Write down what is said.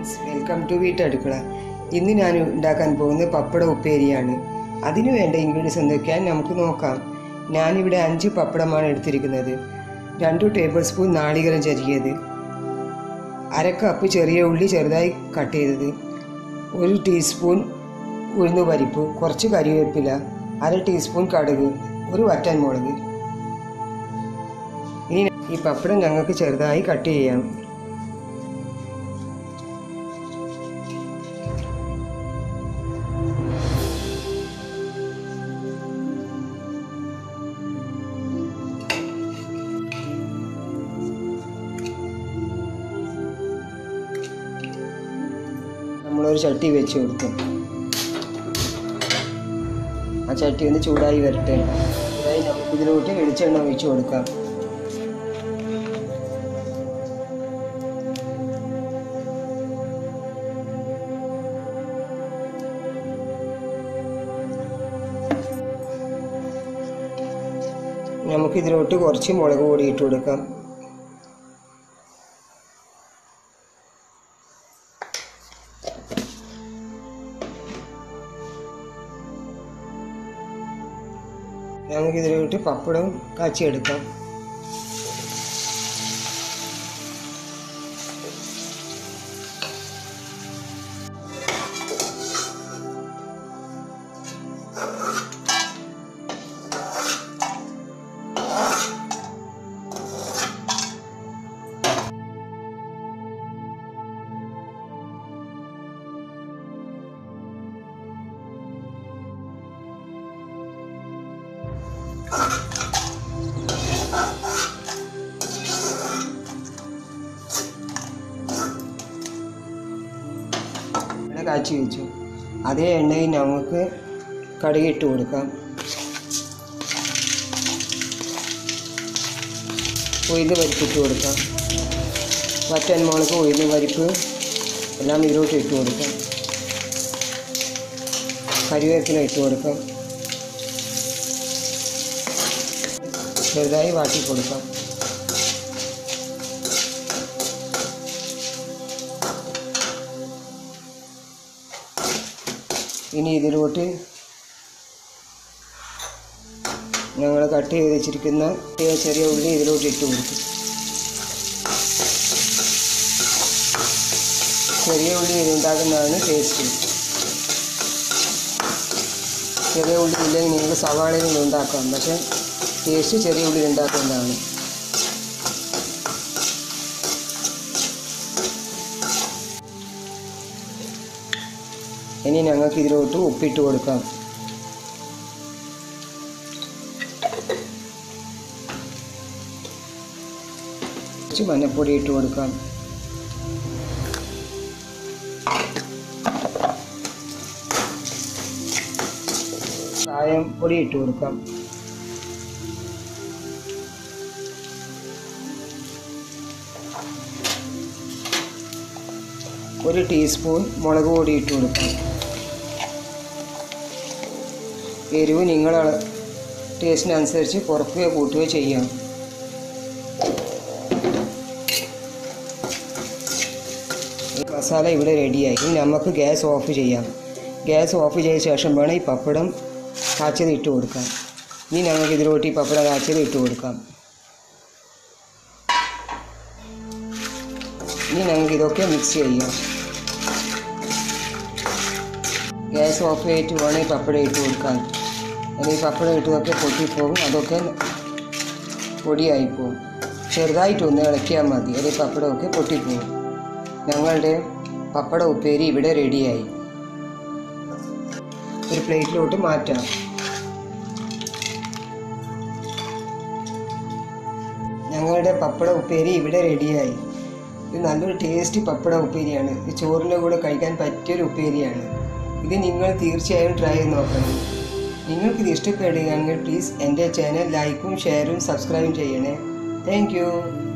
friends welcome to വീട്ടടുക്കള ഇന്ന് ഞാൻ ഉണ്ടാക്കാൻ പോകുന്നത് പപ്പട ഉപ്പേരിയാണ് അതിനു വേണ്ട ഇൻഗ്രീഡിയൻസ് എന്തൊക്കെയാണ് നമുക്ക് നോക്കാം ഞാനിവിടെ അഞ്ച് പപ്പടമാണ് എടുത്തിരിക്കുന്നത് രണ്ട് ടേബിൾ സ്പൂൺ നാളികേരം ചരിയത് അര കപ്പ് ചെറിയ ഉള്ളി ചെറുതായി കട്ട് ചെയ്തത് ഒരു ടീസ്പൂൺ ഉഴുന്ന് പരിപ്പ് കുറച്ച് കരിവേപ്പില അര ടീസ്പൂൺ കടുക് ഒരു വറ്റൻ മുളക് ഇനി ഈ പപ്പടം ഞങ്ങൾക്ക് ചെറുതായി കട്ട് ചെയ്യാം നമ്മളൊരു ചട്ടി വെച്ച് കൊടുക്കും ആ ചട്ടി ഒന്ന് ചൂടായി വരട്ടെ ചൂടായി നമുക്ക് ഇതിലോട്ട് വെളിച്ചെണ്ണ ഒഴിച്ചു കൊടുക്കാം നമുക്കിതിലോട്ട് കുറച്ച് മുളക് പൊടി ഇട്ട് കൊടുക്കാം നമുക്കിതിലോട്ട് പപ്പടം കാച്ചിയെടുക്കാം എണ്ണ കാച്ചി വെച്ചു അതേ എണ്ണയിൽ നമുക്ക് കടുക് ഇട്ട് കൊടുക്കാം ഉഴുന്ന് പരിപ്പിട്ട് കൊടുക്കാം വറ്റൻ മുളക് ഉഴുന്ന് പരിപ്പ് എല്ലാം ഇതിലോട്ട് ഇട്ട് കൊടുക്കാം കരിവേപ്പില ഇട്ട് കൊടുക്കാം ചെറുതായി വാട്ടി കൊടുക്കാം ഇനി ഇതിലോട്ട് ഞങ്ങൾ കട്ട് ചെയ്ത് വെച്ചിരിക്കുന്ന ചെറിയ ചെറിയ ഉള്ളി ഇതിലോട്ട് ഇട്ട് കൊടുക്കും ചെറിയ ഉള്ളി ഇതുണ്ടാക്കുന്നതാണ് ടേസ്റ്റ് ചെറിയ ഉള്ളി ഇല്ലെങ്കിൽ നിങ്ങൾക്ക് സവാളയിൽ ഉണ്ടാക്കാം പക്ഷേ ടേസ്റ്റ് ചെറിയ ഉള്ളി ഉണ്ടാക്കുന്നതാണ് ഇനി ഞങ്ങൾക്ക് ഇതിലോട്ട് ഉപ്പിട്ട് കൊടുക്കാം കുറച്ച് മഞ്ഞപ്പൊടി ഇട്ട് കൊടുക്കാം കായം പൊടി ഇട്ട് കൊടുക്കാം ഒരു ടീസ്പൂൺ മുളക് പൊടി ഇട്ട് കൊടുക്കാം എരിവ് നിങ്ങൾ ടേസ്റ്റിനനുസരിച്ച് കുറക്കുകയോ കൂട്ടുകയോ ചെയ്യാം ഈ മസാല ഇവിടെ റെഡിയായി ഇനി നമുക്ക് ഗ്യാസ് ഓഫ് ചെയ്യാം ഗ്യാസ് ഓഫ് ചെയ്ത ശേഷം വേണം ഈ പപ്പടം കാച്ചത് ഇട്ട് കൊടുക്കാം ഇനി ഞങ്ങൾക്ക് ഇതിലോട്ട് ഈ പപ്പടം കാച്ചത് ഇട്ട് കൊടുക്കാം ഇനി ഞങ്ങൾക്ക് ഇതൊക്കെ മിക്സ് ചെയ്യാം ഗ്യാസ് ഓഫ് ചെയ്തിട്ട് വേണം ഈ പപ്പടം ഇട്ട് കൊടുക്കാൻ അല്ലെങ്കിൽ ഈ പപ്പടം ഇട്ടതൊക്കെ പൊട്ടിപ്പോകും അതൊക്കെ പൊടിയായിപ്പോവും ചെറുതായിട്ടൊന്ന് ഇളക്കിയാൽ മതി അല്ലെങ്കിൽ പപ്പടമൊക്കെ പൊട്ടിപ്പോകും ഞങ്ങളുടെ പപ്പട ഉപ്പേരി ഇവിടെ റെഡിയായി ഒരു പ്ലേറ്റിലോട്ട് മാറ്റാം ഞങ്ങളുടെ പപ്പട ഉപ്പേരി ഇവിടെ റെഡിയായി ഇത് നല്ലൊരു ടേസ്റ്റി പപ്പട ഉപ്പേരിയാണ് ഇത് ചോറിൻ്റെ കൂടെ കഴിക്കാൻ പറ്റിയൊരു ഉപ്പേരിയാണ് ഇത് നിങ്ങൾ തീർച്ചയായും ട്രൈ ചെയ്ത് നോക്കണം നിങ്ങൾക്കിത് ഇഷ്ടപ്പെടുകയാണെങ്കിൽ പ്ലീസ് എൻ്റെ ചാനൽ ലൈക്കും ഷെയറും സബ്സ്ക്രൈബും ചെയ്യണേ താങ്ക്